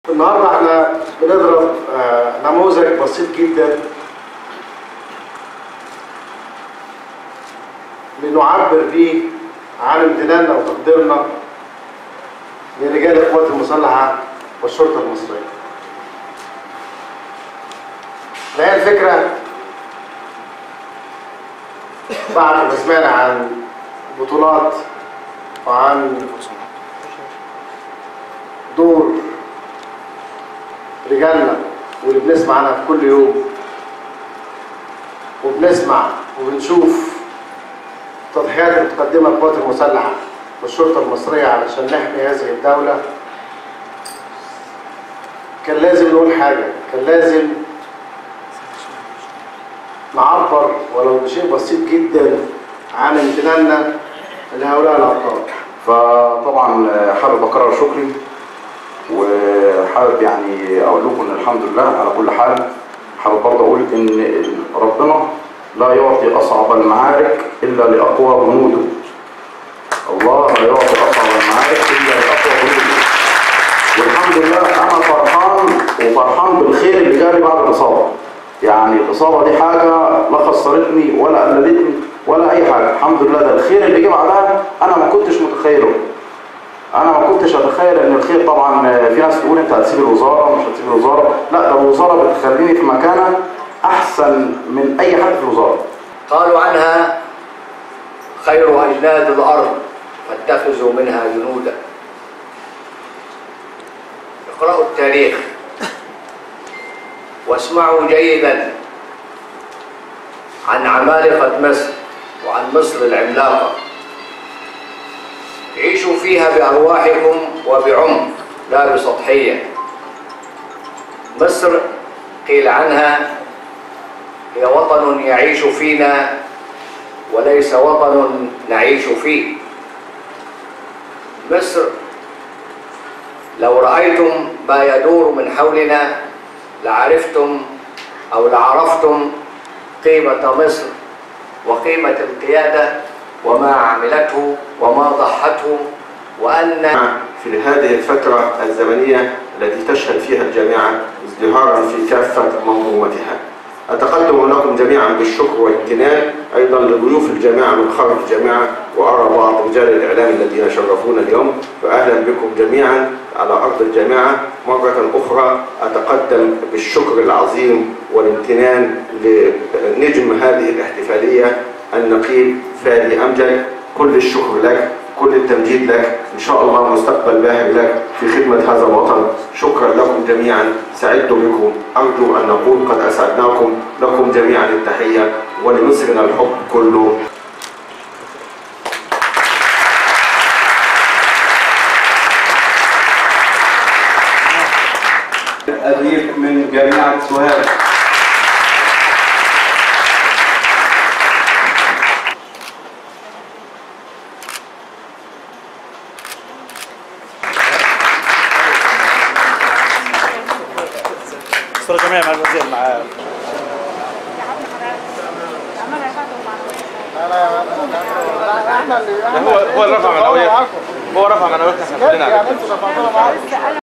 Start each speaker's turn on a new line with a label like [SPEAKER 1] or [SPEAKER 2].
[SPEAKER 1] النهارده احنا بنضرب آه، نموذج بسيط جدا لنعبر بيه عن امتناننا وتقديرنا لرجال القوات المسلحة والشرطة المصرية. ما هي الفكرة بعد ما سمعنا عن بطولات وعن دور رجالنا واللي بنسمع عنها في كل يوم وبنسمع وبنشوف التضحيات اللي بتقدمها القوات المسلحة والشرطة المصرية علشان نحمي هذه الدولة كان لازم نقول حاجة كان لازم نعبر ولو بشيء بسيط جدا عن امتناننا لهؤلاء الأبطال
[SPEAKER 2] فطبعا حابب اكرر شكري وحابب يعني اقول لكم ان الحمد لله على كل حال حابب برضه اقول ان ربنا لا يعطي اصعب المعارك الا لاقوى جنوده الله لا يعطي اصعب المعارك الا لاقوى جنوده والحمد لله انا فرحان وفرحان بالخير اللي جالي بعد الاصابه يعني الاصابه دي حاجه لا خسرتني ولا قللتني ولا اي حاجه الحمد لله ده الخير اللي جه بعدها انا ما كنتش متخيله انا ما كنتش اتخيل ان الخير طبعا في ناس تقول انت هتسيب الوزاره مش هتسيب الوزاره لا ده الوزاره بتخليني في مكانه احسن من اي حد في الوزاره
[SPEAKER 3] قالوا عنها خير أجناد الأرض فاتخذوا منها جنودا اقرأوا التاريخ واسمعوا جيدا عن عمالقة مصر وعن مصر العملاقة عيشوا فيها بأرواحكم وبعمق لا بسطحية مصر قيل عنها هي وطن يعيش فينا وليس وطن نعيش فيه مصر لو رأيتم ما يدور من حولنا لعرفتم أو لعرفتم قيمة مصر وقيمة القيادة وما عملته وما ضحته وأن
[SPEAKER 4] في هذه الفترة الزمنية التي تشهد فيها الجامعة ازدهارا في كافة منظومتها. أتقدم لكم جميعا بالشكر والامتنان أيضا لضيوف الجامعة من خارج الجامعة وأرى بعض رجال الإعلام الذين شرفونا اليوم فأهلا بكم جميعا على أرض الجامعة مرة أخرى أتقدم بالشكر العظيم والامتنان لنجم هذه الاحتفالية النقيب فادي أمجد كل الشكر لك كل التمجيد لك إن شاء الله مستقبل باهر لك في خدمة هذا الوطن شكرا لكم جميعا سعدت بكم أرجو أن نقول قد أسعدناكم لكم جميعا التحية ولمصرنا الحب كله
[SPEAKER 5] أديب من جامعة سوهاج
[SPEAKER 6] صورة جماعية مع الوزير مع هو هو اللي رفع معنويات هو رفع معنويات احنا كلنا